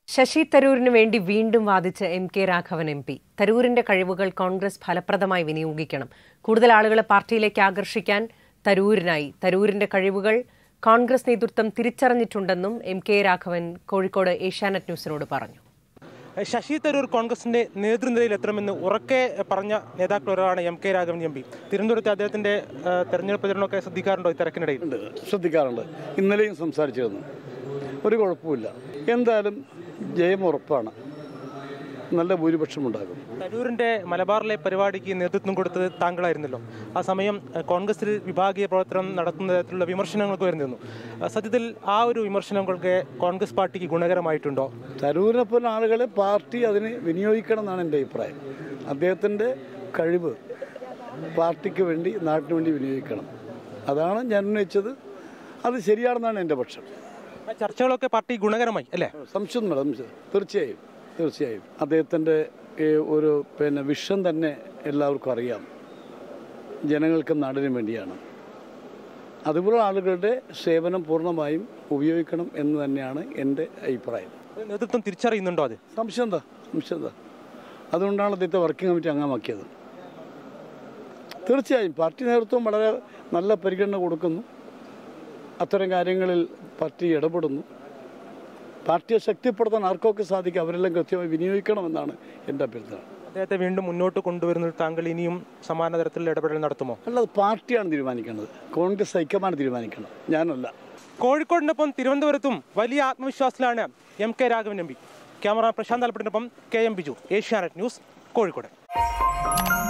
ശശി തരൂരിന് വേണ്ടി വീണ്ടും വാദിച്ച് എം കെ രാഘവൻ എം പി തരൂരിന്റെ കഴിവുകൾ കോൺഗ്രസ് ഫലപ്രദമായി വിനിയോഗിക്കണം കൂടുതൽ ആളുകളെ പാർട്ടിയിലേക്ക് ആകർഷിക്കാൻ തരൂരിനായി തരൂരിന്റെ കഴിവുകൾ കോൺഗ്രസ് നേതൃത്വം തിരിച്ചറിഞ്ഞിട്ടുണ്ടെന്നും എം കെ രാഘവൻ കോഴിക്കോട് ഏഷ്യാനെറ്റ് ന്യൂസിനോട് പറഞ്ഞു ശശി തരൂർ കോൺഗ്രസിന്റെ നേതൃനിരയിൽ എത്തണമെന്ന് ഉറക്കെ പറഞ്ഞ നേതാക്കളൊരാളാണ് എം കെ രാഘവൻ എം പി തിരുവനന്തപുരത്തെ അദ്ദേഹത്തിന്റെ ആ, തെരഞ്ഞെടുപ്പ് പ്രചരണമൊക്കെ ശ്രദ്ധിക്കാറുണ്ടോ ഈ തിരക്കിനിടയിൽ ഉണ്ട് ശ്രദ്ധിക്കാറുണ്ട് ഇന്നലെയും സംസാരിച്ചിരുന്നു ഒരു കുഴപ്പമില്ല എന്തായാലും ജയം ഉറപ്പാണ് നല്ല ഭൂരിപക്ഷം ഉണ്ടാകും തരൂരിന്റെ മലബാറിലെ പരിപാടിക്ക് നേതൃത്വം കൊടുത്തത് താങ്കളായിരുന്നല്ലോ ആ സമയം ആ, കോൺഗ്രസിൽ വിഭാഗീയ പ്രവർത്തനം നടത്തുന്ന തരത്തിലുള്ള വിമർശനങ്ങൾക്ക് വരുന്നിരുന്നു ആ, സത്യത്തിൽ ആ ഒരു വിമർശനങ്ങൾക്ക് കോൺഗ്രസ് പാർട്ടിക്ക് ഗുണകരമായിട്ടുണ്ടോ തരൂരിനെ പോലെ ആളുകളെ പാർട്ടി അതിന് വിനിയോഗിക്കണം എന്നാണ് എൻ്റെ അഭിപ്രായം അദ്ദേഹത്തിൻ്റെ കഴിവ് പാർട്ടിക്ക് വേണ്ടി നാട്ടിന് വേണ്ടി വിനിയോഗിക്കണം അതാണ് ഞാൻ ഉന്നയിച്ചത് അത് ശരിയാണെന്നാണ് എൻ്റെ പക്ഷം ആ ചർച്ചകളൊക്കെ പാർട്ടി ഗുണകരമായി അല്ലേ സംശയമൊന്നും വേണ്ട സംശയം തീർച്ചയായും തീർച്ചയായും അദ്ദേഹത്തിൻ്റെ ഈ ഒരു പിന്നെ വിഷൻ തന്നെ എല്ലാവർക്കും അറിയാം ജനങ്ങൾക്കും നാടിനും വേണ്ടിയാണ് അതുപോലെ ആളുകളുടെ സേവനം പൂർണ്ണമായും ഉപയോഗിക്കണം എന്ന് തന്നെയാണ് എൻ്റെ അഭിപ്രായം നേതൃത്വം തിരിച്ചറിയുന്നുണ്ടോ അത് സംശയം എന്താ സംശയം എന്താ അതുകൊണ്ടാണ് അദ്ദേഹത്തെ വർക്കിംഗ് കമ്മിറ്റി അംഗമാക്കിയത് തീർച്ചയായും പാർട്ടി നേതൃത്വം വളരെ നല്ല പരിഗണന കൊടുക്കുന്നു അത്തരം കാര്യങ്ങളിൽ പാർട്ടി ഇടപെടുന്നു പാർട്ടിയെ ശക്തിപ്പെടുത്താൻ ആർക്കൊക്കെ സാധിക്കും അവരെല്ലാം കൃത്യമായി വിനിയോഗിക്കണമെന്നാണ് എൻ്റെ അഭ്യർത്ഥന അദ്ദേഹത്തെ വീണ്ടും മുന്നോട്ട് കൊണ്ടുവരുന്നതിൽ താങ്കൾ ഇനിയും സമാന തരത്തിലുള്ള ഇടപെടൽ നടത്തുമോ അല്ലാതെ പാർട്ടിയാണ് തീരുമാനിക്കേണ്ടത് കോൺഗ്രസ് ഹൈക്കമാൻഡ് തീരുമാനിക്കണം ഞാനല്ല കോഴിക്കോടിനൊപ്പം തിരുവനന്തപുരത്തും വലിയ ആത്മവിശ്വാസത്തിലാണ് M K Raghavan M P camera Prashanth ആലപ്പട്ടിനൊപ്പം കെ എം ബിജു ഏഷ്യാനെറ്റ് ന്യൂസ് കോഴിക്കോട്